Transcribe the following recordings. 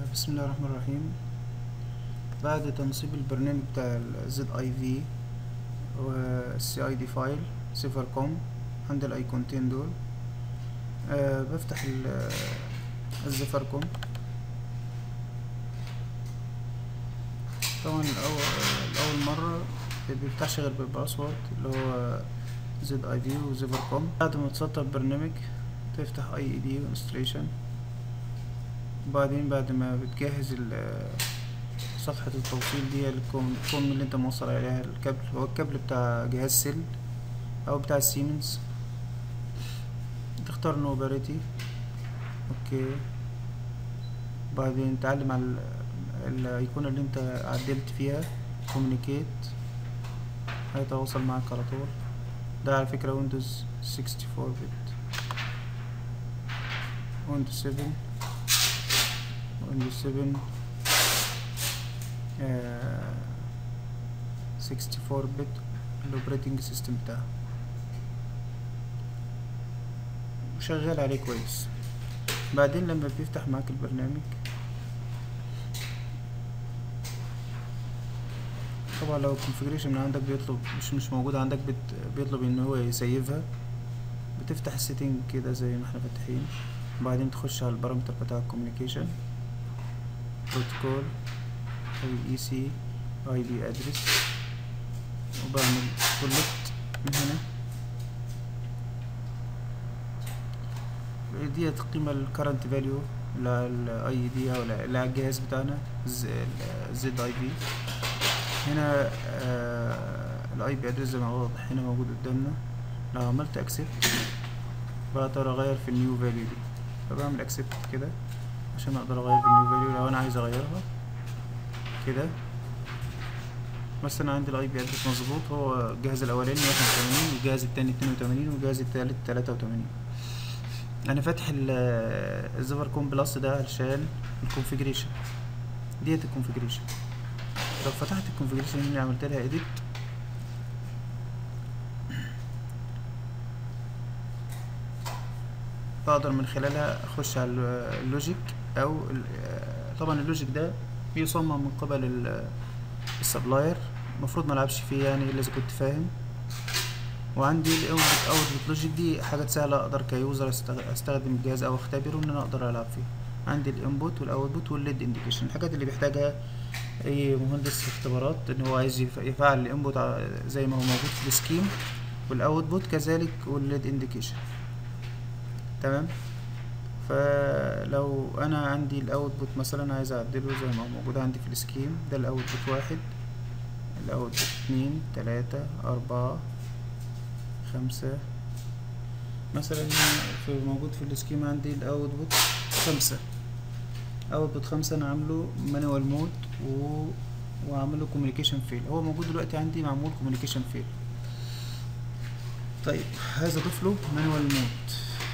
بسم الله الرحمن الرحيم بعد تنصيب البرنامج بتاع الزد اي في والسي اي دي فايل صفر كوم عند الايقونتين دول أه بفتح الزفر كوم طبعا الأول, الأول مرة مبيفتحش غير بالباسورد اللي هو زد اي في وزفر كوم بعد ما تسطب البرنامج تفتح اي اي دي انستليشن وبعدين بعد ما بتجهز صفحة التوصيل دي الكوم اللي انت موصل عليها الكابل هو الكابل بتاع جهاز سيل او بتاع السيمنز تختار نوبريتي اوكي بعدين تعلم على الايقونة اللي انت عدلت فيها كوميونيكيت هيتواصل معاك على طول ده على فكرة ويندوز 64 بت ويندوز 7 ويندوز 7 آه 64 بت الاوبريتنج سيستم بتاعه وشغال عليه كويس بعدين لما بيفتح معاك البرنامج طبعا لو الكونفيجريشن من عندك بيطلب مش مش موجود عندك بت بيطلب ان هو يسيفها بتفتح السيتنج كده زي ما احنا فاتحين وبعدين تخش على البارامتر بتاع الكوميونيكيشن بروتوكول او اي سي اي بي ادرس وبعمل كولكت من هنا دي القيمة الكرنت فاليو للاي دي او اللي على الجهاز بتاعنا الزد اي بي هنا الاي بي ادرس زي ما هو واضح هنا موجود قدامنا لو عملت اكسبت بقدر اغير في النيو فاليو دي فبعمل اكسبت كده عشان اقدر اغير في النيو فاليو لو انا عايز اغيرها كده مثلا عندي الاي بي ادرس مظبوط هو الجهاز الاولاني واحد وتمانين والجهاز التاني اتنين وتمانين والجهاز التالت تلاتة وتمانين انا فاتح الزفر كوم بلس ده علشان الكونفيجريشن ديت الكونفيجريشن لو فتحت الكونفيجريشن اللي عملت لها اديت بقدر من خلالها اخش على اللوجيك او طبعا اللوجيك ده بيصمم من قبل السبلاير المفروض ما العبش فيه يعني الا اذا كنت فاهم وعندي الاوتبوت اوتبوت لوجيك دي حاجات سهله اقدر كيوزر استخدم الجهاز او اختبره ان انا اقدر العب فيه عندي الانبوت والاوتبوت والليد انديكيشن الحاجات اللي بيحتاجها اي مهندس اختبارات ان هو عايز يفعل الانبوت زي ما هو موجود في السكيم والاوتبوت كذلك والليد انديكيشن تمام فلو انا عندي الاوتبوت مثلا عايز اعدله زي ما هو موجود عندي في السكيم ده الاوتبوت واحد الاوتبوت اتنين تلاتة اربعة خمسة مثلا في موجود في السكيم عندي الاوتبوت خمسة اوتبوت خمسة انا عامله مانوال مود و وعامله كوميونيكيشن فيل هو موجود دلوقتي عندي معمول كوميونيكيشن فيل طيب عايز اضيف له مانوال مود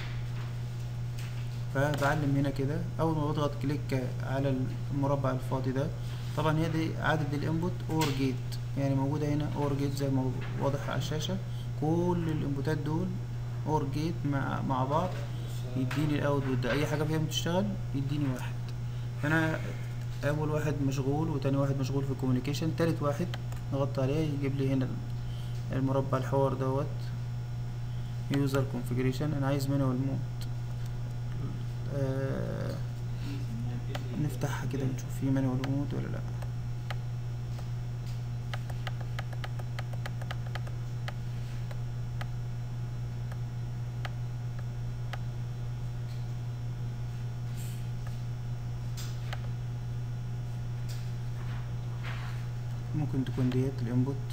فبعلم هنا كده اول ما بضغط كليك على المربع الفاضي ده طبعا هي دي عدد الانبوت اور جيت يعني موجودة هنا اور جيت زي ما واضح على الشاشة كل الانبوتات دول اور جيت مع مع بعض يديني الاوتبوت ده اي حاجة فيهم تشتغل يديني واحد فانا اول واحد مشغول وتاني واحد مشغول في الكوميونيكيشن تالت واحد نغطي عليه يجيب لي هنا المربع الحوار دوت يوزر كونفيجريشن انا عايز مانوال مود آه نفتحها كده نشوف في مانوال مود ولا لا ممكن تكون ديت الانبوت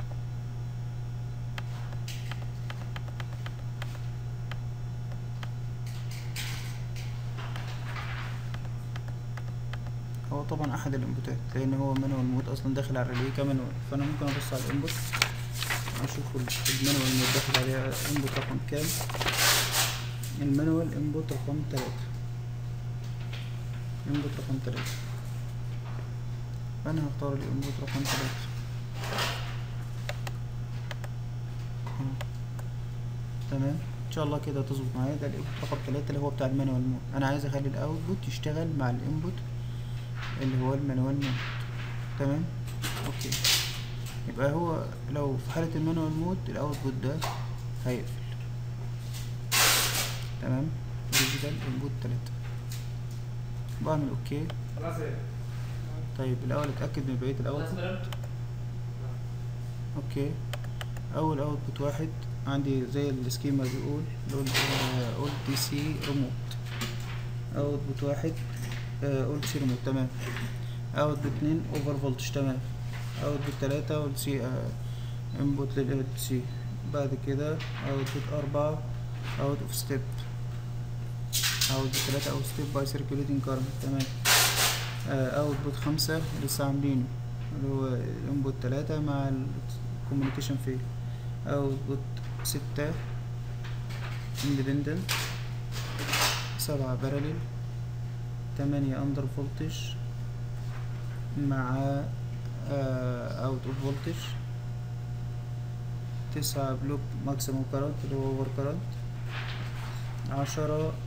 هو طبعا احد الانبوتات لان هو مانوال مود اصلا داخل على الريلي كمانوال فانا ممكن ابص على الانبوت اشوف المانوال مود داخل عليها انبوت رقم كام المانوال انبوت رقم تلاتة انبوت رقم تلاتة فانا هختار الانبوت رقم تلاتة تمام ان شاء الله كده تظبط معايا ده الانبوت رقم تلاتة اللي هو بتاع المانوال مود انا عايز اخلي الاوتبوت يشتغل مع الانبوت اللي هو المانوال مود تمام اوكي يبقى هو لو في حالة المانوال مود الاوتبوت ده هيقفل تمام ديجيتال انبوت تلاتة بعمل اوكي خلاص ايه طيب الاول اتاكد من بقيه الاوتبوت اوكي اول اوتبوت واحد عندي زي السكيما بيقول قلت دي سي ريموت اوتبوت واحد قلت سي ريموت تمام اوتبوت اتنين اوفر فولتج تمام اوتبوت تلاتة قلت سي انبوت لل سي بعد كده اوتبوت اربعة اوت اوف ستيب اوتبوت تلاتة اوت ستيب باي سيركيوليتنج كارنت تمام اوتبوت خمسة لسه عاملينه اللي هو الانبوت تلاتة مع الكوميونيكيشن فيل اوتبوت ستة اندبندنت سبعة باراليل تمانية اندر فولتج مع اوت اوف فولتج تسعة بلوك ماكسيموم كارنت اللي هو اوفر كارنت عشرة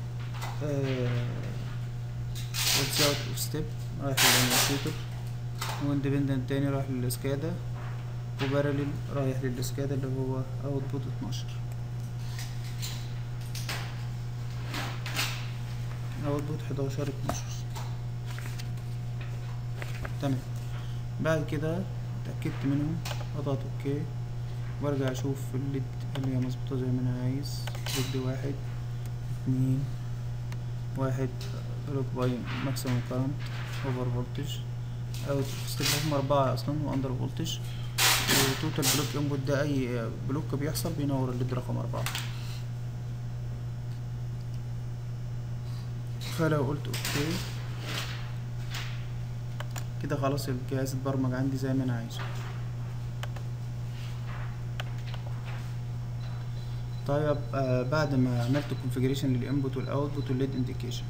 واتس اوت اوف ستيب رايح للانوسيتور واندبندنت تاني رايح للسكادا وباراليل رايح للسكادا اللي هو اوتبوت اتناشر اوتبوت حداشر اتناشر تمام بعد كده اتأكدت منهم اضغط اوكي وارجع اشوف الليد اللي هي مظبوطة زي ما انا عايز ليد واحد اتنين واحد بلوك باي ماكسيموم كارنت اوفر فولتج اوت ستيب هم اربعة اصلا واندر فولتج وتوتال بلوك انبوت ده اي بلوك بيحصل بينور الليد رقم اربعة فلو قلت اوكي كده خلاص الجهاز اتبرمج عندي زي ما انا عايزه طيب آه بعد ما عملت كونفيجريشن للانبوت والاوتبوت والليد انديكيشن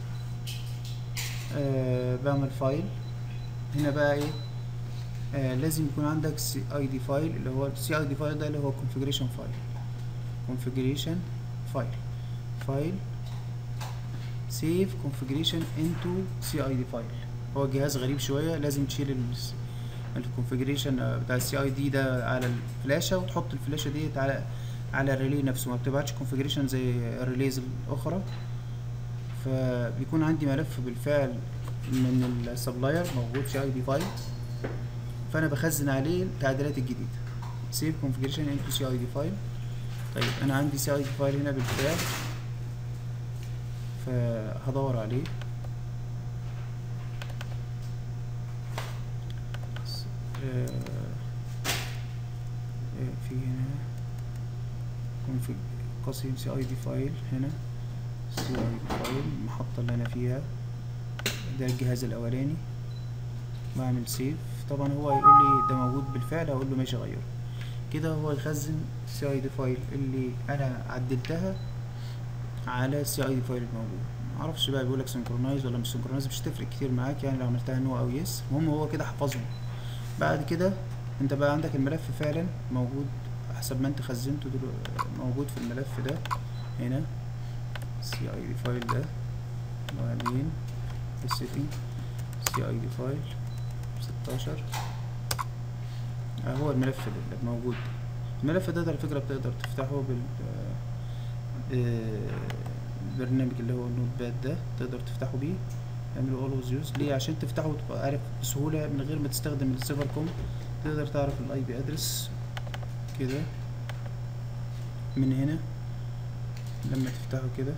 آه بعمل فايل هنا بقى ايه آه لازم يكون عندك سي اي دي فايل اللي هو السي اي دي فايل ده اللي هو configuration فايل configuration فايل فايل save configuration into سي اي دي فايل هو جهاز غريب شوية لازم تشيل الكونفيجريشن بتاع السي اي دي ده على الفلاشة وتحط الفلاشة ديت على على الريلي نفسه ما بتبعتش كونفيجريشن زي الريليز الاخرى فبيكون عندي ملف بالفعل من السبلاير موجود في اي دي فايل فانا بخزن عليه التعديلات الجديده سيف كونفيجريشن انتو سي اي دي فايل طيب انا عندي سي اي دي فايل هنا بالفعل فهدور عليه في هنا config قسيم سي اي دي فايل هنا سي اي دي فايل المحطة اللي انا فيها ده الجهاز الاولاني بعمل سيف طبعا هو هيقول لي ده موجود بالفعل هقول له ماشي غيره كده هو يخزن سي اي دي فايل اللي انا عدلتها على السي اي دي فايل الموجود معرفش بقى بيقولك سنكرونايز ولا مش سنكرونايز مش تفرق كتير معاك يعني لو عملتها نو او يس المهم هو كده حفظهم بعد كده انت بقى عندك الملف فعلا موجود حسب ما انت خزنته دلوقتي موجود في الملف ده هنا سي اي دي فايل ده وبعدين السيتنج سي اي دي فايل ستاشر هو الملف ده موجود الملف ده على فكرة بتقدر تفتحه بال البرنامج اللي هو النوت باد ده تقدر تفتحه بيه تعمله اولويز يوز ليه عشان تفتحه وتبقى عارف بسهولة من غير ما تستخدم السيفر كوم تقدر تعرف الاي بي ادرس كده من هنا لما تفتحه كده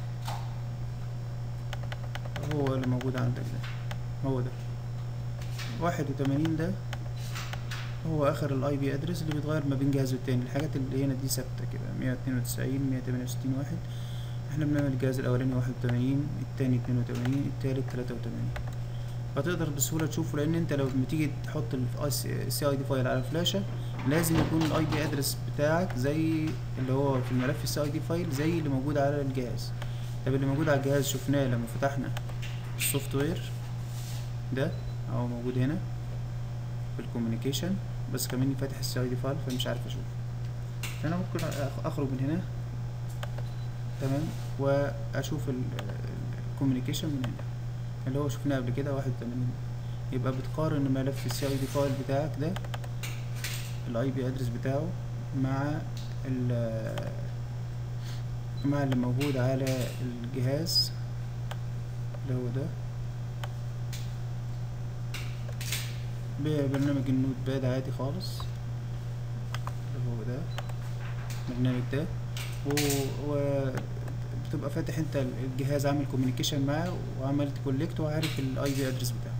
هو اللي موجود عندك ده هو ده واحد وتمانين ده هو اخر الاي بي ادرس اللي بيتغير ما بين جهاز والتاني الحاجات اللي هنا دي ثابته كده مية اتنين وتسعين مية تمانية وستين واحد احنا بنعمل الجهاز الاولاني واحد وتمانين التاني اتنين وتمانين التالت تلاتة وتمانين فتقدر بسهولة تشوفه لان انت لو لما تيجي تحط السي اي دي فايل على الفلاشة لازم يكون الاي بي ادرس بتاعك زي اللي هو في الملف السي اي دي فايل زي اللي موجود على الجهاز طب اللي موجود على الجهاز شفناه لما فتحنا السوفت وير ده اهو موجود هنا في الكوميونيكيشن بس كمان فاتح السي اي دي فايل فمش عارف اشوف فانا ممكن اخرج من هنا تمام واشوف الكوميونيكيشن من هنا اللي هو شفناه قبل كده واحد وتمانين يبقى بتقارن ملف السي اي دي فايل بتاعك ده الاي بي ادرس بتاعه مع ال مع اللي موجود على الجهاز اللي هو ده ببرنامج النوت باد عادي خالص اللي هو ده البرنامج ده و, و بتبقى فاتح انت الجهاز عامل كوميونيكيشن معاه وعملت كولكت وعارف الاي بي ادرس بتاعه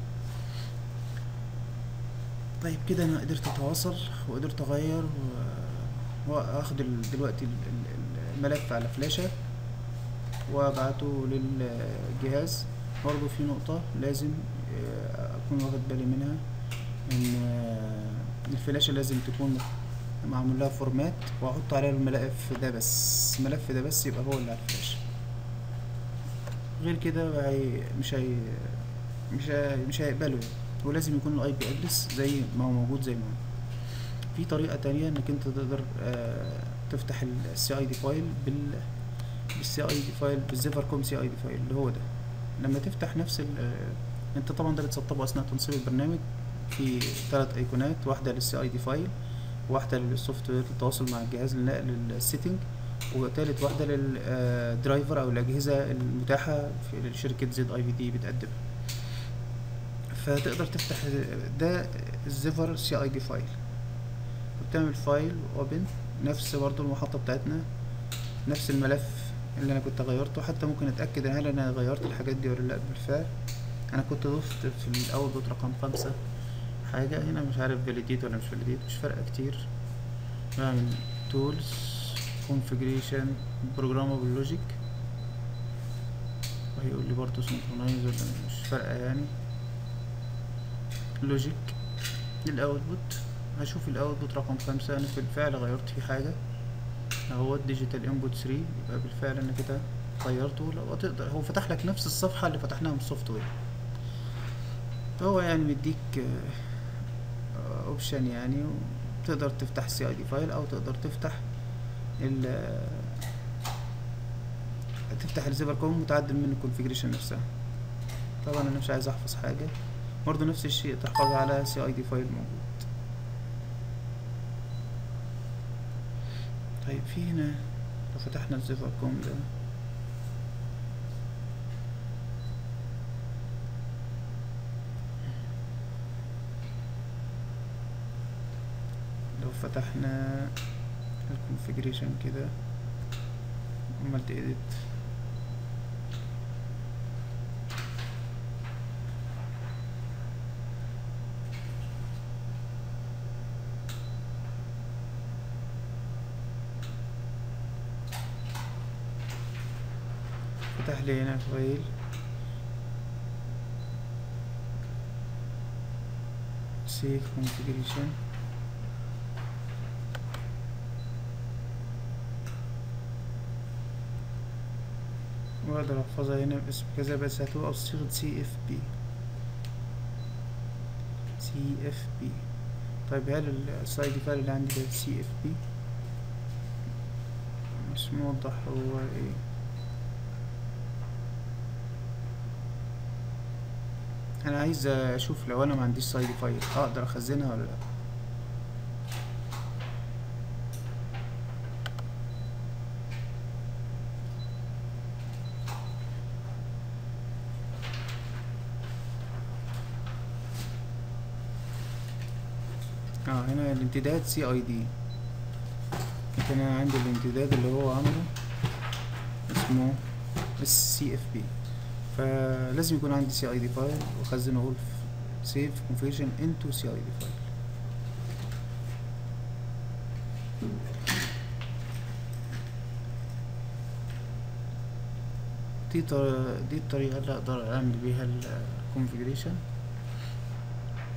طيب كده انا قدرت اتواصل وقدرت اغير و- واخد ال- دلوقتي ال- ال- الملف على فلاشة وابعته للجهاز برضه في نقطة لازم آه، اكون واخد بالي منها ان آه، الفلاشة لازم تكون معمول لها فورمات واحط عليها الملف ده بس الملف ده بس يبقى هو اللي على الفلاشة غير كده هي مش هي مش هي مش هيقبله يعني. ولازم يكون الاي بي ادرس زي ما هو موجود زي ما هو في طريقة تانية انك انت تقدر آه، تفتح السي اي دي فايل بال بالسي اي دي فايل بالزيفر كوم سي اي دي فايل اللي هو ده لما تفتح نفس ال آه، انت طبعا ده بتسطبه اثناء تنصيب البرنامج في ثلاث ايقونات واحدة للسي اي دي فايل واحدة للسوفت وير للتواصل مع الجهاز لنقل السيتنج وتالت واحدة للدرايفر او الاجهزة المتاحة في شركة زد اي في دي بتقدمها فتقدر تفتح ده الزيفر سي اي دي فايل وبتعمل فايل اوبن نفس برضو المحطة بتاعتنا نفس الملف اللي انا كنت غيرته حتى ممكن اتاكد هل انا غيرت الحاجات دي ولا لا بالفعل انا كنت ضفت في الاول دوت رقم خمسة حاجة هنا مش عارف فاليديت ولا مش فاليديت مش فارقة كتير بعمل تولز configuration programmable logic وهيقول لي برضه synchronize ولا مش فارقة يعني لوجيك للاوتبوت هشوف الاوتبوت رقم خمسة انا بالفعل غيرت فيه حاجة اهو ديجيتال انبوت 3 يبقى بالفعل انا كده غيرته لو تقدر هو فتح لك نفس الصفحة اللي فتحناها من السوفت وير فهو يعني مديك اوبشن يعني تقدر تفتح سي اي دي فايل او تقدر تفتح ال تفتح الزيفر كوم وتعدل من الكونفيجريشن نفسها طبعا انا مش عايز احفظ حاجة برضه نفس الشيء تحفظها على سي اي دي فايل موجود طيب في هنا لو فتحنا الزيفر كوم ده لو فتحنا الكونفيجريشن كده عملت edit فتح لي هنا فايل save configuration واقدر احفظها هنا باسم كذا بس هتبقى بصيغة سي اف بي سي اف بي طيب هل السايد فايل اللي عندي ده سي اف بي مش موضح هو ايه انا عايز اشوف لو انا ما عنديش سايد فايل اقدر اخزنها ولا لا اه هنا الامتداد سي اي دي لكن انا عندي الامتداد اللي هو عامله اسمه اس سي اف بي فلازم يكون عندي سي اي دي فايل واخزنه اقول سيف كونفيجن انتو سي اي دي فايل دي طر- دي الطريقة اللي اقدر اعمل بيها الكونفيجريشن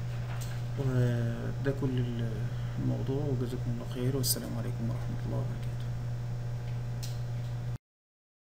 وده كل الموضوع وجزاكم الله خير والسلام عليكم ورحمة الله وبركاته